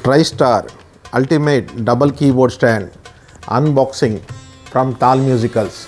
TriStar Ultimate Double Keyboard Stand Unboxing from Tal Musicals.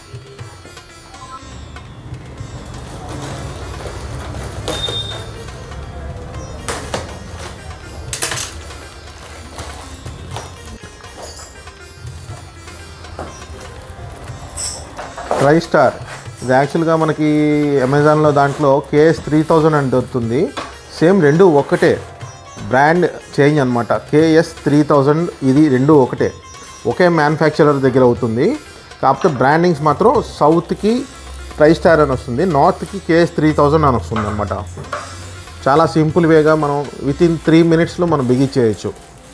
ట్రైస్టార్ ఇది యాక్చువల్గా మనకి అమెజాన్లో దాంట్లో కేఎస్ త్రీ థౌజండ్ అని దొరుకుతుంది సేమ్ రెండు ఒకటే బ్రాండ్ చేంజ్ అనమాట కేఎస్ త్రీ థౌజండ్ ఇది రెండు ఒకటే ఒకే మ్యానుఫ్యాక్చరర్ దగ్గర అవుతుంది కాకపోతే బ్రాండింగ్స్ మాత్రం సౌత్కి ట్రైస్టార్ అని వస్తుంది నార్త్కి కేఎస్ త్రీ థౌజండ్ అని వస్తుంది అనమాట చాలా సింపుల్ వేగా మనం విత్ ఇన్ త్రీ మినిట్స్లో మనం బిగించేయచ్చు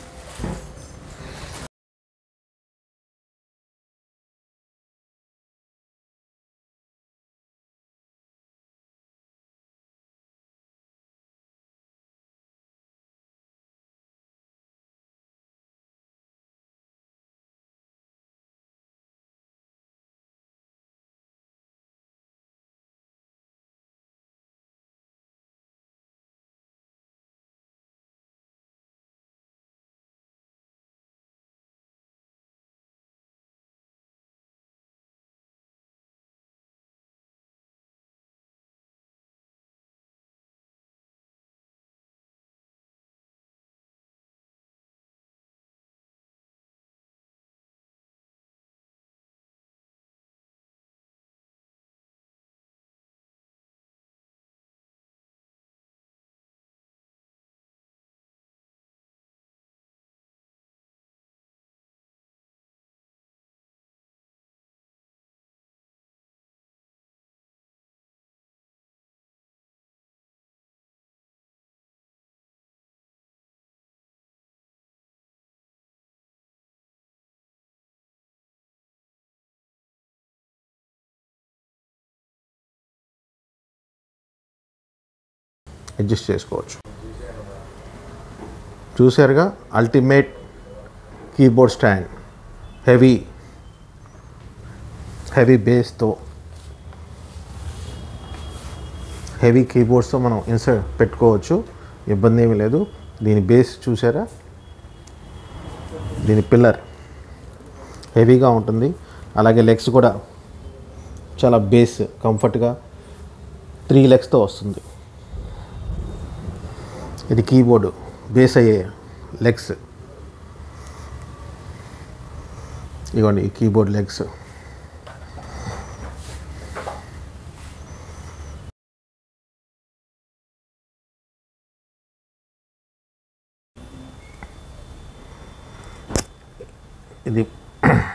అడ్జస్ట్ చేసుకోవచ్చు చూసారుగా ultimate keyboard stand heavy heavy బేస్తో హెవీ కీబోర్డ్స్తో మనం ఇన్సర్ట్ పెట్టుకోవచ్చు ఇబ్బంది ఏమీ లేదు దీని బేస్ చూసారా దీని పిల్లర్ హెవీగా ఉంటుంది అలాగే లెగ్స్ కూడా చాలా బేస్ కంఫర్ట్గా త్రీ లెగ్స్తో వస్తుంది ఇది కీబోర్డు బేస్ అయ్యే లెగ్స్ ఇవ్వండి ఈ కీబోర్డ్ లెగ్స్ ఇది